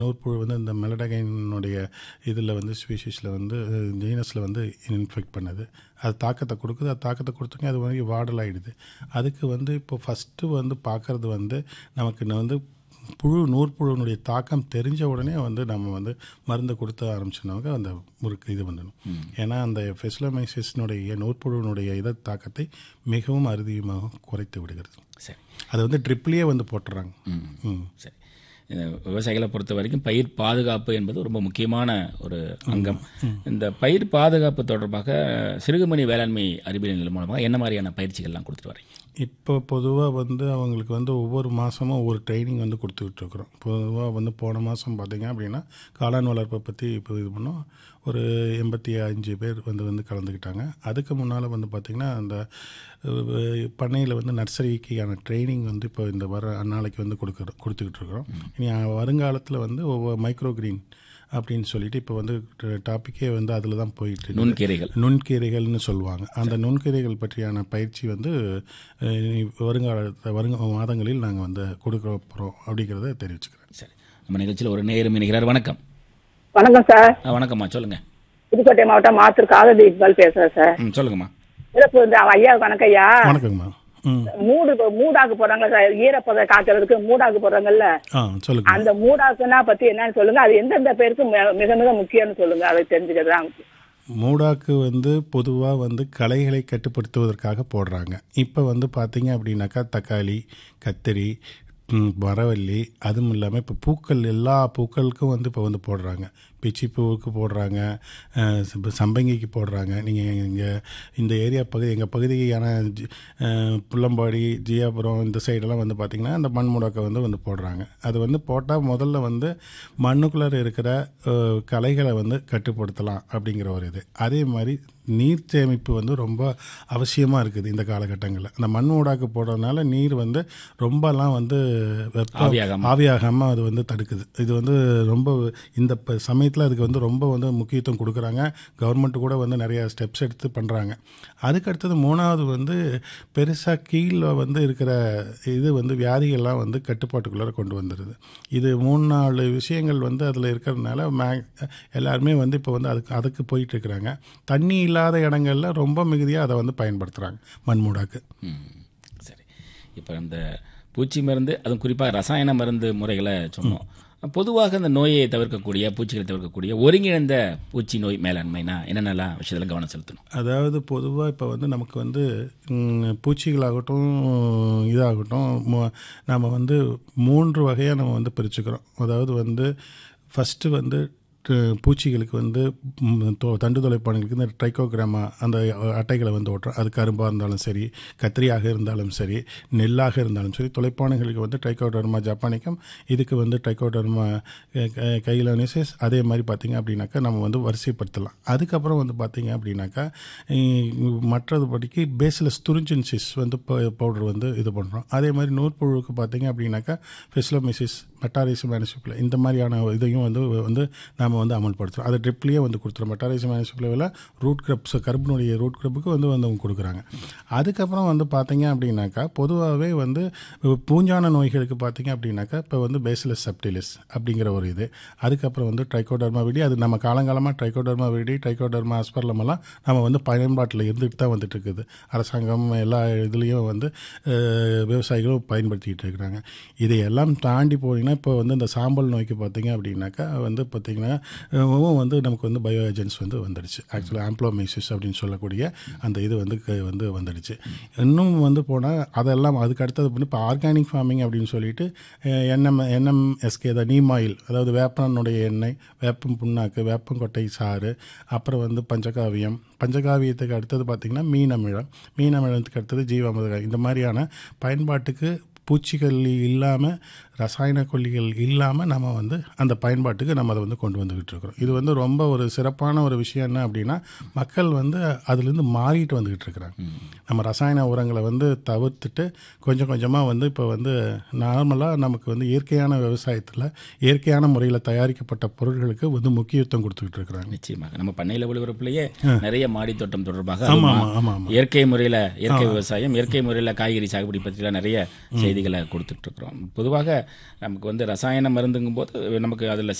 நூற்புழு வந்து இந்த மெலடகைனுடைய இதில் வந்து ஸ்பீஷீஸில் வந்து ஜீனஸில் வந்து இன்ஃபெக்ட் பண்ணுது அது தாக்கத்தை கொடுக்குது அது தாக்கத்தை கொடுத்தோன்னே அது வந்து வாடல் ஆகிடுது அதுக்கு வந்து இப்போ ஃபஸ்ட்டு வந்து பார்க்குறது வந்து நமக்கு இன்னும் வந்து புழு நூற்புழுனுடைய தாக்கம் தெரிஞ்ச உடனே வந்து நம்ம வந்து மருந்து கொடுத்து ஆரம்பிச்சோம்னாக்க அந்த முறுக்கு இது பண்ணணும் ஏன்னா அந்த ஃபெசிலமைசிஸ்னுடைய நூற்புழுனுடைய இத தாக்கத்தை மிகவும் அறுதியமாக குறைத்து விடுகிறது சரி அதை வந்து ட்ரிப்லேயே வந்து போட்டுறாங்க ம் சரி இந்த விவசாயிகளை பொறுத்த வரைக்கும் பயிர் பாதுகாப்பு என்பது ரொம்ப முக்கியமான ஒரு அங்கம் இந்த பயிர் பாதுகாப்பு தொடர்பாக சிறுகுமணி வேளாண்மை அறிவியல் நிலையம் மூலமாக என்ன மாதிரியான பயிற்சிகள்லாம் கொடுத்துட்டு வரீங்க இப்போ பொதுவாக வந்து அவங்களுக்கு வந்து ஒவ்வொரு மாதமும் ஒவ்வொரு ட்ரைனிங் வந்து கொடுத்துக்கிட்டு இருக்கிறோம் பொதுவாக வந்து போன மாதம் பார்த்தீங்க அப்படின்னா காளான் வளர்ப்பை பற்றி இப்போ இது பண்ணோம் ஒரு எண்பத்தி அஞ்சு பேர் வந்து வந்து கலந்துக்கிட்டாங்க அதுக்கு முன்னால் வந்து பார்த்திங்கன்னா அந்த பண்ணையில் வந்து நர்சரிக்கான ட்ரைனிங் வந்து இப்போ இந்த வர நாளைக்கு வந்து கொடுக்குறோம் கொடுத்துக்கிட்டு இருக்கிறோம் இனி வருங்காலத்தில் வந்து ஒவ்வொரு மைக்ரோ கிரீன் அப்படின்னு சொல்லிட்டு இப்போ வந்து டாப்பிக்கே வந்து அதில் தான் போயிட்டு இருக்கு. நுண்கீரைகள் நுண்கீரைகள்னு சொல்லுவாங்க அந்த நுண்கீரைகள் பற்றியான பயிற்சி வந்து அஹ், இனி வருங்கால வருங்க மாதங்களில் நாங்கள் வந்து கொடுக்க போகிறோம் அப்படிங்கிறத தெரிவிச்சுக்கிறேன் சரி நம்ம நிகழ்ச்சியில் ஒரு நேரம் இணைகிறார் வணக்கம் வணக்கம் சார் ஆ, வணக்கம்மா சொல்லுங்க புதுக்கோட்டை மாவட்டம் மாத்தூர் காததி இக்பால் பேசுறேன் சார் ம் சொல்லுங்கம்மா சிறப்பு இந்த ஐயா வணக்கம் ஐயா வணக்கங்கம்மா ம் மூடு மூடாக்கு போடுறாங்க சார் ஈரப்பதம் காக்கிறதுக்கு மூடாக்கு போடுறாங்கல்ல ஆ சொல்லுங்க அந்த மூடாக்குன்னா பத்தி என்னன்னு சொல்லுங்க அது எந்தெந்த பேருக்கு மி- மிக மிக முக்கியம்னு சொல்லுங்க அதை தெரிஞ்சுக்கிறது தான் மூடாக்கு வந்து பொதுவாக வந்து களைகளை கட்டுப்படுத்துவதற்காக போடுறாங்க இப்போ வந்து பார்த்தீங்க அப்படின்னாக்கா தக்காளி கத்திரி ம், மரவள்ளி அதுவும் இல்லாமல் இப்போ பூக்கள் எல்லா பூக்களுக்கும் வந்து இப்போ வந்து போடுறாங்க பிச்சி பூவுக்கு போடுறாங்க அஹ், இப்ப சம்பங்கிக்கு போடுறாங்க நீங்கள் இங்கே இந்த ஏரியா பகுதி எங்கள் பகுதியான ஜி- அஹ், புள்ளம்பாடி ஜியாபுரம் இந்த சைடெல்லாம் வந்து பார்த்திங்கன்னா அந்த மண் முடக்கை வந்து வந்து போடுறாங்க அது வந்து போட்டால் முதல்ல வந்து மண்ணுக்குள்ளார இருக்கிற அஹ், களைகளை வந்து கட்டுப்படுத்தலாம் அப்படிங்கிற ஒரு இது அதே மாதிரி நீர் சேமிப்பு வந்து ரொம்ப அவசியமாக இருக்குது இந்த காலகட்டங்களில் அந்த மண் ஊடாக்கு போடுறதுனால நீர் வந்து ரொம்பலாம் வந்து வெப்பம் ஆவியாகாம. ஆவியாகாமல் அது வந்து தடுக்குது இது வந்து ரொம்ப இந்த ப- சமயத்தில் அதுக்கு வந்து ரொம்ப வந்து முக்கியத்துவம் கொடுக்குறாங்க கவர்மெண்ட் கூட வந்து நிறைய ஸ்டெப்ஸ் எடுத்து பண்ணுறாங்க அதுக்கு அடுத்தது மூணாவது வந்து பெருசாக கீழே வந்து இருக்கிற இது வந்து வியாதிகள்லாம் வந்து கட்டுப்பாட்டுக்குள்ளார கொண்டு வந்துடுது இது மூணு நாலு விஷயங்கள் வந்து அதில் இருக்கிறதுனால மே எல்லாருமே வந்து இப்போ வந்து அதுக்கு அதுக்கு போயிட்டு இருக்கிறாங்க தண்ணி இல்லாத இடங்கள்ல ரொம்ப மிகுதியாக அதை வந்து பயன்படுத்துகிறாங்க மண்மூடாக்கு ம் சரி இப்போ இந்த பூச்சி மருந்து அதுவும் குறிப்பாக ரசாயன மருந்து முறைகளை சொன்னோம் பொதுவாக இந்த நோயை தவிர்க்கக்கூடிய பூச்சிகளை தவிர்க்கக்கூடிய ஒருங்கிணைந்த பூச்சி நோய் மேலாண்மைனா என்னென்னலாம் விஷயத்தில் கவனம் செலுத்தணும் அதாவது பொதுவாக இப்போ வந்து நமக்கு வந்து ம், பூச்சிகளாகட்டும் இதாகட்டும் மு- நம்ம வந்து மூன்று வகையாக நம்ம வந்து பிரிச்சுக்கிறோம் அதாவது வந்து ஃபஸ்ட்டு வந்து டு- பூச்சிகளுக்கு வந்து ம், தொ- தண்டு தொலைப்பானைகளுக்கு இந்த ட்ரைகோகிராமா அந்த அட்டைகளை வந்து ஓட்டுறோம் அது கரும்பாக இருந்தாலும் சரி கத்திரியாக இருந்தாலும் சரி நெல்லாக இருந்தாலும் சரி தொலைப்பானைகளுக்கு வந்து ட்ரைகோடர்மா ஜப்பானிக்கம் இதுக்கு வந்து ட்ரைகோடர்மா கைலோனிசிஸ் அதே மாதிரி பார்த்திங்க அப்படின்னாக்கா நம்ம வந்து வரிசைப்படுத்தலாம் அதுக்கப்புறம் வந்து பார்த்திங்க அப்படின்னாக்கா இ- மற்றது படிக்கு பேசிலஸ் துரிஞ்சன்சிஸ் வந்து பவுடர் வந்து இது பண்ணுறோம் அதே மாதிரி நூற்புழுவுக்கு பார்த்திங்க அப்படின்னாக்கா ஃபெஸ்லோமிசிஸ் மெட்டாரிஸ் மேனிசிபிள் இந்த மாதிரியான இதையும் வந்து வந்து நாம் வந்து அமல்படுத்துகிறோம் அதை ட்ரிப்லேயே வந்து கொடுத்துரும் மெட்டாரிஸ் மேனிசிபிளில் ரூட் கிரப்ஸ் கருப்பினுடைய ரூட் கிரப்புக்கு வந்து வந்து அவங்க கொடுக்குறாங்க அதுக்கப்புறம் வந்து பார்த்தீங்க அப்படின்னாக்கா பொதுவாகவே வந்து பூஞ்சான நோய்களுக்கு பார்த்தீங்க அப்படின்னாக்கா இப்போ வந்து பேசிலஸ் சப்டிலிஸ் அப்படிங்கிற ஒரு இது அதுக்கப்புறம் வந்து ட்ரைகோடர்மா விடி அது நம்ம காலங்காலமாக ட்ரைகோடர்மா விடி ட்ரைகோடர்மா அஸ்பர்லம் எல்லாம் நம்ம வந்து பயன்பாட்டில் இருந்துட்டு தான் வந்துட்டு இருக்குது அரசாங்கம் எல்லா இதுலேயும் வந்து அஹ், விவசாயிகளும் பயன்படுத்திக்கிட்டு இருக்கிறாங்க இதையெல்லாம் தாண்டி போனீங்கன்னா இப்போ வந்து இந்த சாம்பல் நோய்க்கு பார்த்தீங்க அப்படின்னாக்கா வந்து பார்த்தீங்கன்னா அஹ், வந்து நமக்கு வந்து பயோ ஏஜென்ட்ஸ் வந்து வந்துடுச்சு ஆக்சுவலாக ஆம்ப்ளோமைசிஸ் அப்படின்னு சொல்லக்கூடிய அந்த இது வந்து க- வந்து வந்துடுச்சு இன்னும் வந்து போனால் அதெல்லாம் அதுக்கு அடுத்தது வந்து இப்போ ஆர்கானிக் ஃபார்மிங் அப்படின்னு சொல்லிட்டு என்எம் என்எம்எஸ்கே தான் நீம் ஆயில் அதாவது வேப்பனுடைய எண்ணெய் வேப்பம் புண்ணாக்கு வேப்பங்கொட்டை சாறு அப்புறம் வந்து பஞ்சகாவியம் பஞ்சகாவியத்துக்கு அடுத்தது பார்த்திங்கன்னா மீனமிழம் மீனமிழத்துக்கு அடுத்தது ஜீவாமிர்தம் இந்த மாதிரியான பயன்பாட்டுக்கு பூச்சிகள் இல்லாமல் ரசாயன கொல்லிகள் இல்லாமல் நம்ம வந்து அந்த பயன்பாட்டுக்கு நம்ம அதை வந்து கொண்டு வந்துக்கிட்டு இருக்கிறோம் இது வந்து ரொம்ப ஒரு சிறப்பான ஒரு விஷயம் என்ன அப்படின்னா மக்கள் வந்து அதுலேருந்து மாறிட்டு வந்துக்கிட்டு இருக்கிறாங்க நம்ம ரசாயன உரங்களை வந்து தவிர்த்துட்டு கொஞ்சம் கொஞ்சமாக வந்து இப்போ வந்து நார்மலாக நமக்கு வந்து இயற்கையான விவசாயத்தில் இயற்கையான முறையில் தயாரிக்கப்பட்ட பொருட்களுக்கு வந்து முக்கியத்துவம் கொடுத்துக்கிட்டு இருக்கிறாங்க நிச்சயமாக நம்ம பண்ணையில் ஒளிபரப்புலேயே நிறைய மாடி தோட்டம் தொடர்பாக ஆமாம் அதுவும் ஆமாம் ஆமாம் ஆமாம் இயற்கை முறையில் இயற்கை விவசாயம் இயற்கை முறையில் காய்கறி சாகுபடி பற்றிலாம் நிறைய செய்திகளை கொடுத்துட்டு இருக்கிறோம் பொதுவாக நமக்கு வந்து ரசாயன மருந்துங்கும் போது நமக்கு அதில்